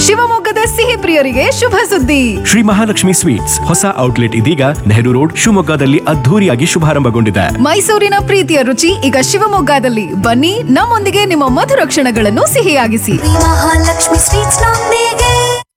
ಶಿವಮೊಗ್ಗದ ಸಿಹಿ ಪ್ರಿಯರಿಗೆ ಶುಭ ಸುದ್ದಿ ಶ್ರೀ ಮಹಾಲಕ್ಷ್ಮಿ ಸ್ವೀಟ್ಸ್ ಹೊಸ ಔಟ್ಲೆಟ್ ಇದೀಗ ನೆಹರು ರೋಡ್ ಶಿವಮೊಗ್ಗದಲ್ಲಿ ಅದ್ಧೂರಿಯಾಗಿ ಶುಭಾರಂಭಗೊಂಡಿದೆ ಮೈಸೂರಿನ ಪ್ರೀತಿಯ ರುಚಿ ಈಗ ಶಿವಮೊಗ್ಗದಲ್ಲಿ ಬನ್ನಿ ನಮ್ಮೊಂದಿಗೆ ನಿಮ್ಮ ಮಧುರ ಕ್ಷಣಗಳನ್ನು ಸಿಹಿಯಾಗಿಸಿ ಮಹಾಲಕ್ಷ್ಮಿ ಸ್ವೀಟ್ಸ್ ನೊಂದಿಗೆ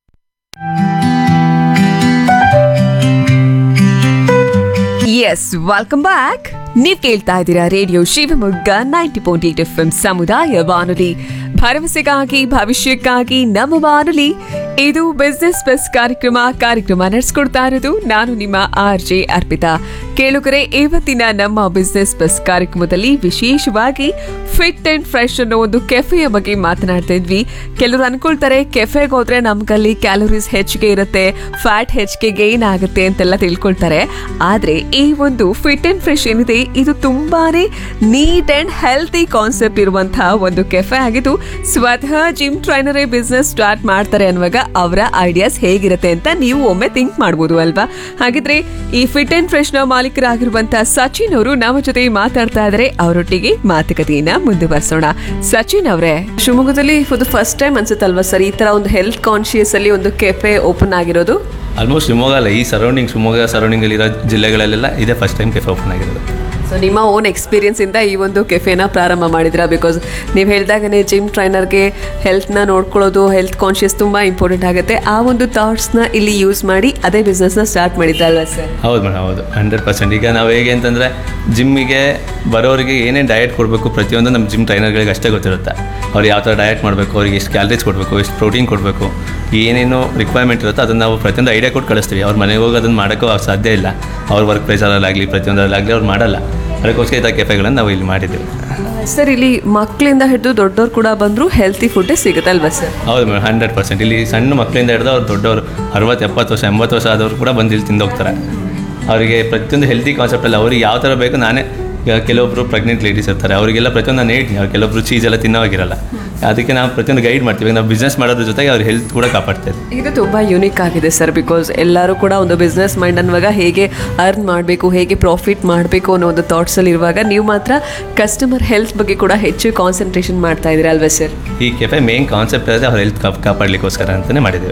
ಎಸ್ ವೆಲ್ಕಮ್ ಬ್ಯಾಕ್ ನೀವ್ ಕೇಳ್ತಾ ಇದ್ದೀರಾ radio Shivamogga ninety point eight F M ಸಮುದಾಯ ಬಾನುಲಿ ಭರವಸೆಗಾಗಿ ಭವಿಷ್ಯಕ್ಕಾಗಿ ನಮ್ಮ ಬಾನುಲಿ ಇದು ಬಿಸ್ನೆಸ್ ಬಸ್ ಕಾರ್ಯಕ್ರಮ ಕಾರ್ಯಕ್ರಮ ನಡೆಸ್ಕೊಡ್ತಾ ಇರೋದು ನಾನು ನಿಮ್ಮ ಆರ್ ಜೆ ಅರ್ಪಿತಾ ಕೇಳುಗರೆ ಇವತ್ತಿನ ನಮ್ಮ ಬಿಸ್ನೆಸ್ ಬಸ್ ಕಾರ್ಯಕ್ರಮದಲ್ಲಿ ವಿಶೇಷವಾಗಿ ಫಿಟ್ ಅಂಡ್ ಫ್ರೆಶ್ ಅನ್ನೋ ಒಂದು ಕೆಫೆಯ ಬಗ್ಗೆ ಮಾತನಾಡ್ತಾ ಇದ್ವಿ ಕೆಲವರು ಅನ್ಕೊಳ್ತಾರೆ ಕೆಫೆಗೆ ಹೋದ್ರೆ ನಮ್ಗಲ್ಲಿ ಕ್ಯಾಲೋರೀಸ್ ಹೆಚ್ಚಿಗೆ ಇರುತ್ತೆ ಫ್ಯಾಟ್ ಹೆಚ್ಚಿಗೆ ಗೇನ್ ಆಗುತ್ತೆ ಅಂತೆಲ್ಲ ತಿಳ್ಕೊಳ್ತಾರೆ ಆದ್ರೆ ಈ ಒಂದು ಫಿಟ್ ಅಂಡ್ ಫ್ರೆಶ್ ಏನಿದೆ ಇದು ತುಂಬಾನೇ ನೀಟ್ ಅಂಡ್ ಹೆಲ್ತಿ ಕಾನ್ಸೆಪ್ಟ್ ಇರುವಂತಹ ಒಂದು ಕೆಫೆ ಆಗಿದ್ದು ಸ್ವತಃ ಜಿಮ್ ಟ್ರೈನರೇ ಬಿಸ್ನೆಸ್ ಸ್ಟಾರ್ಟ್ ಮಾಡ್ತಾರೆ ಅನ್ನುವಾಗ ಅವರ ಐಡಿಯಾಸ್ ಹೇಗಿರುತ್ತೆ ಅಂತ ನೀವು ಒಮ್ಮೆ ಥಿಂಕ್ ಮಾಡ್ಬೋದು ಅಲ್ವಾ ಹಾಗಿದ್ರೆ ಈ ಫಿಟ್ ಅಂಡ್ ಫ್ರೆಶ್ ನ ಮಾಲೀಕರಾಗಿರುವಂತಹ ಸಚಿನ್ ಅವರು ನಮ್ಮ ಜೊತೆ ಮಾತಾಡ್ತಾ ಇದ್ದಾರೆ ಅವರೊಟ್ಟಿಗೆ ಮಾತುಕತೆಯನ್ನ ಮುಂದುವರಿಸೋಣ ಸಚಿನ್ ಅವರೇ ಶಿವಮೊಗ್ಗದಲ್ಲಿ ಫಾರ್ ದ ಫಸ್ಟ್ ಟೈಮ್ ಅನ್ಸುತ್ತಲ್ವಾ ಸರ್ ಈ ತರ ಒಂದು ಹೆಲ್ತ್ ಕಾನ್ಶಿಯಸ್ ಅಲ್ಲಿ ಒಂದು ಕೆಫೆ ಓಪನ್ ಆಗಿರೋದು ಆಲ್ಮೋಸ್ಟ್ ಶಿವಮೊಗ್ಗ ಅಲ್ಲ ಈ ಸರೌಂಡಿಂಗ್ ಶಿವಮೊಗ್ಗ ಸರೌಂಡಿಂಗಲ್ಲಿರೋ ಜಿಲ್ಲೆಗಳಲ್ಲೆಲ್ಲ ಇದೇ ಫಸ್ಟ್ ಟೈಮ್ ಕೆಫೆ ಓಪನ್ ಆಗಿರೋದು ಸೊ ನಿಮ್ಮ ಓನ್ ಎಕ್ಸ್ಪೀರಿಯನ್ಸ್ ಇಂದ ಈ ಒಂದು ಕೆಫೆನ ಪ್ರಾರಂಭ ಮಾಡಿದ್ರಾ ಬಿಕಾಸ್ ನೀವು ಹೇಳಿದಾಗನೇ ಜಿಮ್ ಟ್ರೈನರ್ಗೆ ಹೆಲ್ತ್ನ ನೋಡ್ಕೊಳ್ಳೋದು ಹೆಲ್ತ್ ಕಾನ್ಶಿಯಸ್ ತುಂಬಾ ಇಂಪಾರ್ಟೆಂಟ್ ಆಗುತ್ತೆ ಆ ಒಂದು ಥಾಟ್ಸ್ನ ಇಲ್ಲಿ ಯೂಸ್ ಮಾಡಿ ಅದೇ ಬಿಸ್ನೆಸ್ನ ಸ್ಟಾರ್ಟ್ ಮಾಡಿದ್ರಲ್ವಾ ಸರ್ ಹೌದು ಮೇಡಮ್ ಹೌದು ಹಂಡ್ರೆಡ್ ಪರ್ಸೆಂಟ್ ಈಗ ನಾವು ಹೇಗೆ ಅಂತಂದರೆ ಜಿಮ್ಮಿಗೆ ಬರೋರಿಗೆ ಏನೇನು ಡಯಟ್ ಕೊಡಬೇಕು ಪ್ರತಿಯೊಂದು ನಮ್ಮ ಜಿಮ್ ಟ್ರೈನರ್ಗಳಿಗೆ ಅಷ್ಟೇ ಗೊತ್ತಿರುತ್ತೆ ಅವ್ರು ಯಾವ ಥರ ಡಯಟ್ ಮಾಡಬೇಕು ಅವ್ರಿಗೆ ಎಷ್ಟು ಕ್ಯಾಲರೀಸ್ ಕೊಡಬೇಕು ಎಷ್ಟು ಪ್ರೋಟೀನ್ ಕೊಡಬೇಕು ಏನೇನು ರಿಕ್ವೈರ್ಮೆಂಟ್ ಇರುತ್ತೋ ಅದನ್ನು ನಾವು ಪ್ರತಿಯೊಂದು ಐಡಿಯಾ ಕೊಟ್ಟು ಕಳಿಸ್ತೀವಿ ಅವ್ರ ಮನೆಗೆ ಹೋಗಿ ಅದನ್ನು ಮಾಡೋಕ್ಕೂ ಸಾಧ್ಯ ಇಲ್ಲ ಅವ್ರ ವರ್ಕ್ ಪ್ರೆಷರಲ್ಲಾಗಲಿ ಪ್ರತಿಯೊಂದರಲ್ಲಾಗಲಿ ಅವ್ರು ಮಾಡಲ್ಲ ಅದಕ್ಕೋಸ್ಕರ ಈ ಥರ ಕೆಫೆಗಳನ್ನು ನಾವು ಇಲ್ಲಿ ಮಾಡಿದ್ದೀವಿ ಸರ್ ಇಲ್ಲಿ ಮಕ್ಕಳಿಂದ ಹಿಡಿದು ದೊಡ್ಡವ್ರು ಕೂಡ ಬಂದ್ರು ಹೆಲ್ತಿ ಫುಡ್ಡೇ ಸಿಗುತ್ತೆ ಅಲ್ವಾ ಸರ್ ಹೌದು ಮೇಡಮ್ ಹಂಡ್ರೆಡ್ ಪರ್ಸೆಂಟ್ ಇಲ್ಲಿ ಸಣ್ಣ ಮಕ್ಕಳಿಂದ ಹಿಡಿದು ಅವ್ರು ದೊಡ್ಡವರು ಅರವತ್ತು ಎಪ್ಪತ್ತು ವರ್ಷ ಎಂಬತ್ತು ವರ್ಷ ಆದವರು ಕೂಡ ಬಂದು ಇಲ್ಲಿ ತಿಂದು ಹೋಗ್ತಾರೆ ಅವರಿಗೆ ಪ್ರತಿಯೊಂದು ಹೆಲ್ತಿ ಕಾನ್ಸೆಪ್ಟಲ್ಲಿ ಅವ್ರಿಗೆ ಯಾವ ಥರ ಬೇಕು ನಾನೇ ಈಗ ಕೆಲವೊಬ್ಬರು ಪ್ರೆಗ್ನೆಂಟ್ ಲೇಡೀಸ್ ಇರ್ತಾರೆ ಅವರಿಗೆಲ್ಲ ಪ್ರತಿಯೊಂದು ನಾನು ಹೇಳ್ತೀನಿ ಅವ್ರು ಕೆಲವೊಬ್ರು ಚೀಸ್ ಎಲ್ಲ ತಿನ್ನೋವಾಗಿರಲ್ಲ ಅದಕ್ಕೆ ನಾವು ಪ್ರತಿಯೊಂದು ಗೈಡ್ ಮಾಡ್ತೀವಿ ನಾವು ಬಿಸ್ನೆಸ್ ಮಾಡೋದ್ರ ಜೊತೆಗೆ ಅವ್ರ ಹೆಲ್ತ್ ಕೂಡ ಕಾಪಾಡ್ತಾ ಇದ್ದೀವಿ ಇದು ತುಂಬಾ ಯುನಿಕ್ ಆಗಿದೆ ಸರ್ ಬಿಕಾಸ್ ಎಲ್ಲರೂ ಕೂಡ ಒಂದು ಬಿಸ್ನೆಸ್ ಮೈಂಡ್ ಅನ್ನುವಾಗ ಹೇಗೆ ಅರ್ನ್ ಮಾಡಬೇಕು ಹೇಗೆ ಪ್ರಾಫಿಟ್ ಮಾಡಬೇಕು ಅನ್ನೋ ಒಂದು ಥಾಟ್ಸ್ ಅಲ್ಲಿ ಇರುವಾಗ ನೀವು ಮಾತ್ರ ಕಸ್ಟಮರ್ ಹೆಲ್ತ್ ಬಗ್ಗೆ ಕೂಡ ಹೆಚ್ಚು ಕಾನ್ಸಂಟ್ರೇಷನ್ ಮಾಡ್ತಾ ಇದ್ದೀರಾ ಅಲ್ವಾ ಸರ್ ಈ ಕೆಫೆ ಮೇನ್ ಕಾನ್ಸೆಪ್ಟ್ ಇರೋದೇ ಅವ್ರ ಹೆಲ್ತ್ ಕಾಪಾಡಲಿಕ್ಕೋಸ್ಕರ ಅಂತಲೇ ಮಾಡಿದ್ದೀವಿ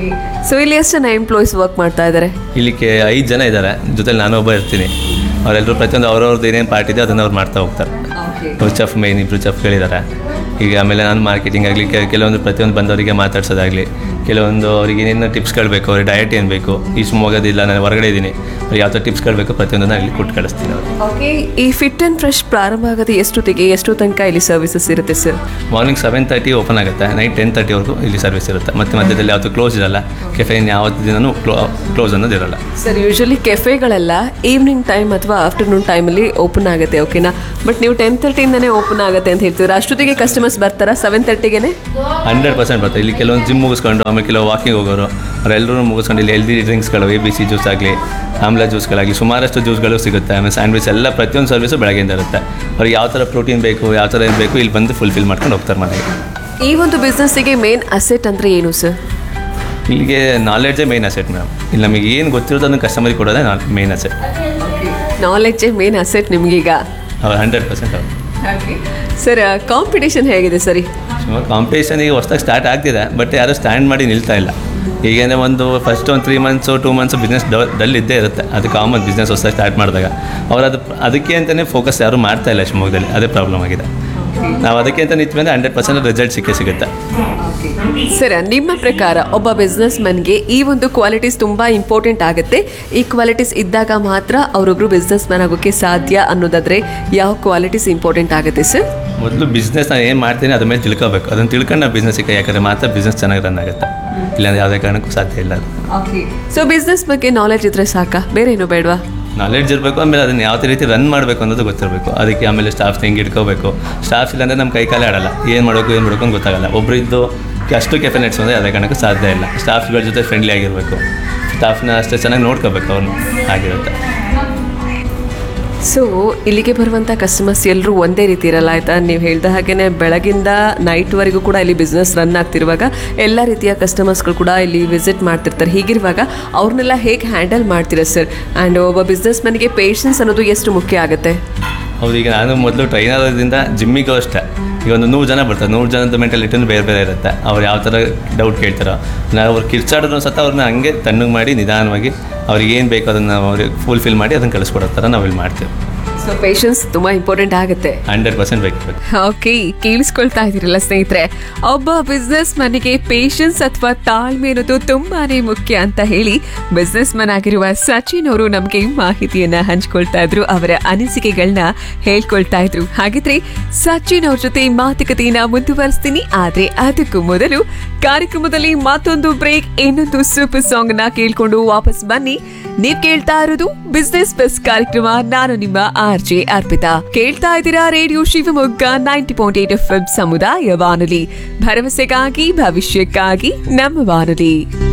ಸೊ ಇಲ್ಲಿ ಎಷ್ಟು ಜನ ಎಂಪ್ಲಾಯೀಸ್ ವರ್ಕ್ ಮಾಡ್ತಾ ಇದ್ದಾರೆ ಇಲ್ಲಿ ಕೆ ಐದು ಜನ ಇದ್ದಾರೆ ಜೊತೆಲಿ ನಾನು ಒಬ್ಬ ಇರ್ತೀನಿ ಅವರೆಲ್ಲರೂ ಪ್ರತಿಯೊಂದು ಅವ್ರವ್ರದ್ದು ಏನೇನು ಪಾರ್ಟ್ ಇದೆ ಅದನ್ನು ಅವ್ರು ಮಾಡ್ತಾ ಹೋಗ್ತಾರೆ ಅವ್ರು ಚೆಫ್ ಮೇನ್ ಇಬ್ಬರು ಚೆಫ್ಗಳಿದ್ದಾರೆ ಈಗ ಆಮೇಲೆ ನಾನು ಮಾರ್ಕೆಟಿಂಗ್ ಆಗಲಿ ಕೆಲವೊಂದು ಪ್ರತಿಯೊಂದು ಬಂದವರಿಗೆ ಮಾತಾಡ್ಸೋದಾಗಲಿ ಕೆಲವೊಂದು ಅವ್ರಿಗೆ ಏನೇನು ಟಿಪ್ಸ್ಗಳು ಬೇಕು ಅವ್ರಿಗೆ ಡಯಟ್ ಏನು ಬೇಕು ಈ ಶಿವಮೊಗ್ಗದಿಲ್ಲ ನಾನು ಹೊರಗಡೆ ಇದ್ದೀನಿ ಅವ್ರಿಗೆ ಯಾವ ಥರ ಟಿಪ್ಸ್ಗಳು ಬೇಕು ಪ್ರತಿಯೊಂದನ್ನು ಅಲ್ಲಿ ಕೊಟ್ಟು ಕಳಿಸ್ತೀನಿ ಅವ್ರಿಗೆ ಓಕೆ ಈ ಫಿಟ್ ಅಂಡ್ ಫ್ರೆಶ್ ಪ್ರಾರಂಭ ಆಗೋದು ಎಷ್ಟೊತ್ತಿಗೆ ಎಷ್ಟು ತನಕ ಇಲ್ಲಿ ಸರ್ವಿಸಸ್ ಇರುತ್ತೆ sir morning seven thirty open ಆಗುತ್ತೆ ನೈಟ್ ಟೆನ್ ತರ್ಟಿವರೆಗೂ ಇಲ್ಲಿ ಸರ್ವಿಸ್ ಇರುತ್ತೆ ಮತ್ತು ಮಧ್ಯದಲ್ಲಿ ಯಾವತ್ತೂ ಕ್ಲೋಸ್ ಇರಲ್ಲ ಕೆಫೆನ್ ಯಾವತ್ತು ದಿನನೂ ಕ್ಲೋ ಕ್ಲೋಸ್ ಅನ್ನೋದು ಇರಲ್ಲ ಸರ್ ಯೂಶಲಿ ಕೆಫೆಗಳೆಲ್ಲ ಈವ್ನಿಂಗ್ ಟೈಮ್ ಅಥವಾ ಆಫ್ಟರ್ನೂನ್ ಟೈಮಲ್ಲಿ ಓಪನ್ ಆಗುತ್ತೆ ಓಕೆನಾ ಬಟ್ ನೀವು ಟೆನ್ ತರ್ಟಿಯಿಂದನೇ ಓಪನ್ ಆಗುತ್ತೆ ಅಂತ ಹೇಳ್ತೀರಾ ಅಷ್ಟೊತ್ತಿಗೆ ಕಸ್ಟಮರ್ಸ್ ಬರ್ತಾರಾ ಸೆವೆನ್ ತರ್ಟಿಗೆನೆ ಹಂಡ್ರೆಡ್ ಪರ್ಸೆಂಟ್ ಬರ್ತಾರೆ ಇಲ್ಲಿ ಕೆಲವೊಂದು ಜಿಮ್ ಮುಗಿಸ್ಕೊಂಡು ಆಮೇಲೆ ಕೆಲವು ವಾಕಿಂಗ್ ಹೋಗೋರು ಅವರೆಲ್ಲರೂ ಮುಗಿಸ್ಕೊಂಡು ಇಲ್ಲಿ ಹೆಲ್ದಿ ಡ್ರಿಂಕ್ಸ್ಗಳು ಎ ಬಿ ಸಿ ಜ್ಯೂಸ್ ಆಗಲಿ ಆಮ್ಲ ಜ್ಯೂಸ್ಗಳಾಗಲಿ ಸುಮಾರಷ್ಟು ಜ್ಯೂಸ್ಗಳು ಸಿಗುತ್ತೆ ಆಮೇಲೆ ಸ್ಯಾಂಡ್ವಿಚ್ ಎಲ್ಲ ಪ್ರತಿಯೊಂದು ಸರ್ವಿಸು ಬೆಳಗ್ಗೆಯಿಂದ ಇರುತ್ತೆ ಅವ್ರಿಗೆ ಯಾವ ಥರ ಪ್ರೋಟೀನ್ ಬೇಕು ಯಾವ ಥರ ಏನು ಬೇಕು ಇಲ್ಲಿ ಬಂದು ಫುಲ್ಫಿಲ್ ಮಾಡ್ಕೊಂಡು ಹೋಗ್ತಾರೆ ಮನೆಗೆ ಈ ಒಂದು ಬಿಸ್ನೆಸ್ಸಿಗೆ ಮೇನ್ ಅಸೆಟ್ ಅಂದರೆ ಏನು ಸರ್ ಇಲ್ಲಿಗೆ ನಾಲೆಡ್ಜೇ ಮೇನ್ ಅಸೆಟ್ ಮೇಡಮ್ ಇಲ್ಲಿ ನಮಗೆ ಏನು ಗೊತ್ತಿರೋದು ಅದನ್ನು ಕಸ್ಟಮರಿಗೆ ಕೊಡೋದೇ ಮೇನ್ ಅಸೆಟ್ ನಾಲೆಡ್ಜೇ ಮೇನ್ ಅಸೆಟ್ ನಿಮಗೀಗ ಅವ್ರು ಹಂಡ್ರೆಡ್ ಪರ್ಸೆಂಟ್ ಅವ್ರು ಸರ್ ಕಾಂಪಿಟೇಷನ್ ಹೇಗಿದೆ ಸರಿ ಸುಮಾರು ಕಾಂಪಿಟೇಷನ್ ಈಗ ಹೊಸ್ದಾಗಿ ಸ್ಟಾರ್ಟ್ ಆಗ್ತಿದೆ ಬಟ್ ಯಾರೂ ಸ್ಟ್ಯಾಂಡ್ ಮಾಡಿ ನಿಲ್ತಾ ಇಲ್ಲ ಈಗೇನೆ ಒಂದು ಫಸ್ಟ್ ಒಂದು three months two months business dull ಇದ್ದೇ ಇರುತ್ತೆ ಅದು ಕಾಮನ್ ಬಿಸ್ನೆಸ್ ಹೊಸ್ದಾಗಿ ಸ್ಟಾರ್ಟ್ ಮಾಡಿದಾಗ ಅವ್ರು ಅದು ಅದಕ್ಕೆ ಅಂತಲೇ ಫೋಕಸ್ ಯಾರೂ ಮಾಡ್ತಾ ಇಲ್ಲ ಶಿವಮೊಗ್ಗದಲ್ಲಿ ಅದೇ ಪ್ರಾಬ್ಲಮ್ ಆಗಿದೆ ನಾವು ಅದಕ್ಕೆ ಅಂತ ನಿಂತ ಮೇಲೆ ಹಂಡ್ರೆಡ್ ಪರ್ಸೆಂಟ್ ರಿಸಲ್ಟ್ ಸಿಕ್ಕೇ ಸಿಗುತ್ತೆ ಸರ್ ನಿಮ್ಮ ಪ್ರಕಾರ ಒಬ್ಬ ಬಿಸ್ನೆಸ್ ಮನ್ಗೆ ಈ ಒಂದು ಕ್ವಾಲಿಟೀಸ್ ತುಂಬಾ ಇಂಪಾರ್ಟೆಂಟ್ ಆಗುತ್ತೆ ಈ ಕ್ವಾಲಿಟೀಸ್ ಇದ್ದಾಗ ಮಾತ್ರ ಅವರೊಬ್ರು ಬಿಸ್ನೆಸ್ ಮ್ಯಾನ್ ಆಗೋಕ್ಕೆ ಸಾಧ್ಯ ಅನ್ನೋದಾದ್ರೆ ಯಾವ ಕ್ವಾಲಿಟೀಸ್ ಇಂಪಾರ್ಟೆಂಟ್ ಆಗುತ್ತೆ ಸರ್ ಮೊದಲು ಬಿಸ್ನೆಸ್ ನಾನು ಏನು ಮಾಡ್ತೀನಿ ಅದ್ರ ಮೇಲೆ ತಿಳ್ಕೊಬೇಕು ಅದನ್ನು ತಿಳ್ಕೊಂಡು ನಾವು ಬಿಸ್ನೆಸ್ಸಿಗೆ ಯಾಕಂದರೆ ಮಾತ್ರ ಬಿಸ್ನೆಸ್ ಚೆನ್ನಾಗಿ ರನ್ ಆಗುತ್ತೆ ಇಲ್ಲಾಂದ್ರೆ ಯಾವುದೇ ಕಾರಣಕ್ಕೂ ಸಾಧ್ಯ ಇಲ್ಲ ಅದು ಸೊ ಬಿಸ್ನೆಸ್ ಬಗ್ಗೆ ನಾಲೆಜ್ ಇದ್ರೆ ಸಾಕಾ ಬೇರೆ ಏನು ಬೇಡವಾ ನಾಲೆಡ್ಜ್ ಇರಬೇಕು ಆಮೇಲೆ ಅದನ್ನು ಯಾವ ರೀತಿ ರನ್ ಮಾಡಬೇಕು ಅನ್ನೋದು ಗೊತ್ತಿರಬೇಕು ಅದಕ್ಕೆ ಆಮೇಲೆ ಸ್ಟಾಫ್ ಹೆಂಗೆ ಇಟ್ಕೋಬೇಕು ಸ್ಟಾಫ್ ಇಲ್ಲಾಂದರೆ ನಮ್ಮ ಕೈ ಕಾಲೇ ಆಡಲ್ಲ ಏನು ಮಾಡಬೇಕು ಏನು ಮಾಡಬೇಕು ಅಂತ ಗೊತ್ತಾಗಲ್ಲ ಒಬ್ರು ಇದ್ದು ಅಷ್ಟು ಕೆಫೆ ನಡೆಸೋದ್ರೆ ಯಾವುದೇ ಕಾರಣಕ್ಕೂ ಸಾಧ್ಯ ಇಲ್ಲ ಸ್ಟಾಫ್ಗಳ ಜೊತೆ ಫ್ರೆಂಡ್ಲಿ ಆಗಿರಬೇಕು ಸ್ಟಾಫ್ನ ಅಷ್ಟೇ ಚೆನ್ನಾಗಿ ನೋಡ್ಕೋಬೇಕು ಅವ್ರನ್ನ ಆಗಿರುತ್ತೆ ಸೊ ಇಲ್ಲಿಗೆ ಬರುವಂಥ ಕಸ್ಟಮರ್ಸ್ ಎಲ್ಲರೂ ಒಂದೇ ರೀತಿ ಇರಲ್ಲ ಆಯ್ತಾ ನೀವು ಹೇಳ್ದ ಹಾಗೇನೆ ಬೆಳಗಿಂದ ನೈಟ್ವರೆಗೂ ಕೂಡ ಇಲ್ಲಿ ಬಿಸ್ನೆಸ್ ರನ್ ಆಗ್ತಿರುವಾಗ ಎಲ್ಲ ರೀತಿಯ ಕಸ್ಟಮರ್ಸ್ಗಳು ಕೂಡ ಇಲ್ಲಿ ವಿಸಿಟ್ ಮಾಡ್ತಿರ್ತಾರೆ ಹೀಗಿರುವಾಗ ಅವ್ರನ್ನೆಲ್ಲ ಹೇಗೆ ಹ್ಯಾಂಡಲ್ ಮಾಡ್ತೀರಾ ಸರ್ ಆ್ಯಂಡ್ ಒಬ್ಬ ಬಿಸ್ನೆಸ್ ಮನಿಗೆ ಪೇಷನ್ಸ್ ಅನ್ನೋದು ಎಷ್ಟು ಮುಖ್ಯ ಆಗುತ್ತೆ ಹೌದು ಈಗ ನಾನು ಮೊದಲು ಟ್ರೈನರ್ದಿಂದ ಜಿಮ್ಮಿಗೂ ಅಷ್ಟೇ ಈಗ ಒಂದು ನೂರು ಜನ ಬರ್ತಾರೆ ನೂರು ಜನದ ಮೆಂಟಾಲಿಟಿನೂ ಬೇರೆ ಬೇರೆ ಇರುತ್ತೆ ಅವ್ರು ಯಾವ ಥರ ಡೌಟ್ ಕೇಳ್ತಾರೋ ನಾವು ಅವ್ರು ಕಿರ್ಚಾಡಿದ್ರು ಸತ ಅವ್ರನ್ನ ಹಂಗೆ ತಣ್ಣಗೆ ಮಾಡಿ ನಿಧಾನವಾಗಿ ಅವ್ರಿಗೆ ಏನು ಬೇಕೋ ಅದನ್ನು ಅವ್ರಿಗೆ ಫುಲ್ಫಿಲ್ ಮಾಡಿ ಅದನ್ನು ಕಳಿಸ್ಕೊಡೋ ಥರ ನಾವು ಇಲ್ಲಿ ಮಾಡ್ತೀವಿ ಸೊ ಪೇಷನ್ಸ್ ತುಂಬಾ ಇಂಪಾರ್ಟೆಂಟ್ ಆಗುತ್ತೆ ಹಂಡ್ರೆಡ್ ಪರ್ಸೆಂಟ್ ಬೇಕು ಬೇಕು ಓಕೆ ಕೇಳಿಸ್ಕೊಳ್ತಾ ಇದ್ದೀರಲ್ಲ ಸ್ನೇಹಿತರೆ ಒಬ್ಬ ಬಿಸ್ನೆಸ್ ಮನಿಗೆ ಪೇಷನ್ಸ್ ಅಥವಾ ತಾಳ್ಮೆ ಅನ್ನೋದು ತುಂಬಾನೇ ಮುಖ್ಯ ಅಂತ ಹೇಳಿ ಬಿಸ್ನೆಸ್ ಮನ್ ಆಗಿರುವ ಸಚಿನ್ ಅವರು ನಮಗೆ ಮಾಹಿತಿಯನ್ನ ಹಂಚ್ಕೊಳ್ತಾ ಇದ್ರು ಅವರ ಅನಿಸಿಕೆಗಳನ್ನ ಹೇಳ್ಕೊಳ್ತಾ ಇದ್ರು ಹಾಗಿದ್ರೆ ಸಚಿನ್ ಅವ್ರ ಜೊತೆ ಮಾತುಕತೆಯನ್ನ ಮುಂದುವರಿಸ್ತೀನಿ ಆದ್ರೆ ಅದಕ್ಕೂ ಮೊದಲು ಕಾರ್ಯಕ್ರಮದಲ್ಲಿ ಮತ್ತೊಂದು ಬ್ರೇಕ್ ಇನ್ನೊಂದು ಸೂಪರ್ ಸಾಂಗ್ ನ ಕೇಳ್ಕೊಂಡು ವಾಪಸ್ ಬನ್ನಿ ನೀವ್ ಕೇಳ್ತಾ ಇರೋದು ಬಿಸ್ನೆಸ್ ಬಸ್ ಕಾರ್ಯಕ್ರಮ ನಾನು ನಿಮ್ಮ ಆರ್ ಜೆ ಅರ್ಪಿತಾ ಕೇಳ್ತಾ ಇದ್ದೀರಾ radio Shivamogga ninety point eight F ಸಮುದಾಯ ಬಾನುಲಿ ಭರವಸೆಗಾಗಿ ಭವಿಷ್ಯಕ್ಕಾಗಿ ನಮ್ಮ ಬಾನುಲಿ